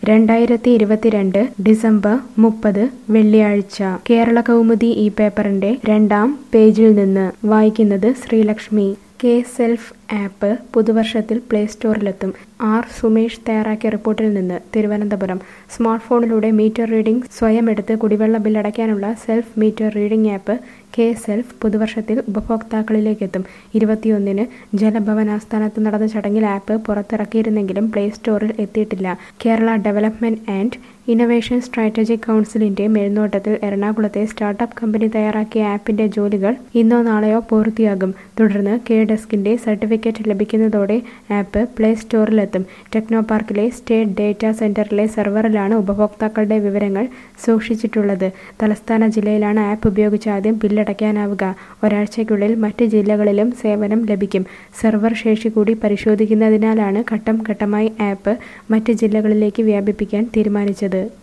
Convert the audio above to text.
രണ്ടായിരത്തി ഇരുപത്തിരണ്ട് ഡിസംബർ മുപ്പത് വെള്ളിയാഴ്ച കേരള കൗമുദി ഈ പേപ്പറിന്റെ രണ്ടാം പേജിൽ നിന്ന് വായിക്കുന്നത് ശ്രീലക്ഷ്മി കെ സെൽഫ് ആപ്പ് പുതുവർഷത്തിൽ പ്ലേ സ്റ്റോറിലെത്തും ആർ സുമേഷ് തയ്യാറാക്കിയ റിപ്പോർട്ടിൽ നിന്ന് തിരുവനന്തപുരം സ്മാർട്ട് ഫോണിലൂടെ മീറ്റർ റീഡിംഗ് സ്വയം എടുത്ത് കുടിവെള്ള ബിൽ അടയ്ക്കാനുള്ള self meter reading app K self പുതുവർഷത്തിൽ ഉപഭോക്താക്കളിലേക്കെത്തും ഇരുപത്തിയൊന്നിന് ജലഭവൻ ആസ്ഥാനത്ത് നടന്ന ചടങ്ങിൽ ആപ്പ് പുറത്തിറക്കിയിരുന്നെങ്കിലും പ്ലേ സ്റ്റോറിൽ എത്തിയിട്ടില്ല Kerala development and innovation strategic കൗൺസിലിന്റെ മേൽനോട്ടത്തിൽ എറണാകുളത്തെ സ്റ്റാർട്ടപ്പ് കമ്പനി തയ്യാറാക്കിയ ആപ്പിന്റെ ജോലികൾ ഇന്നോ നാളെയോ പൂർത്തിയാകും തുടർന്ന് കെ ഡെസ്കിന്റെ സർട്ടിഫിക്കറ്റ് ലഭിക്കുന്നതോടെ ആപ്പ് പ്ലേ സ്റ്റോറിലെത്തും ടെക്നോ പാർക്കിലെ സ്റ്റേറ്റ് ഡേറ്റാ സെന്ററിലെ സെർവറിലാണ് ഉപഭോക്താക്കളുടെ വിവരങ്ങൾ സൂക്ഷിച്ചിട്ടുള്ളത് തലസ്ഥാന ജില്ലയിലാണ് ആപ്പ് ഉപയോഗിച്ച് ആദ്യം ബില്ലടയ്ക്കാനാവുക ഒരാഴ്ചയ്ക്കുള്ളിൽ മറ്റ് ജില്ലകളിലും സേവനം ലഭിക്കും സെർവർ ശേഷി കൂടി പരിശോധിക്കുന്നതിനാലാണ് ഘട്ടം ഘട്ടമായി ആപ്പ് മറ്റ് ജില്ലകളിലേക്ക് വ്യാപിപ്പിക്കാൻ തീരുമാനിച്ചത്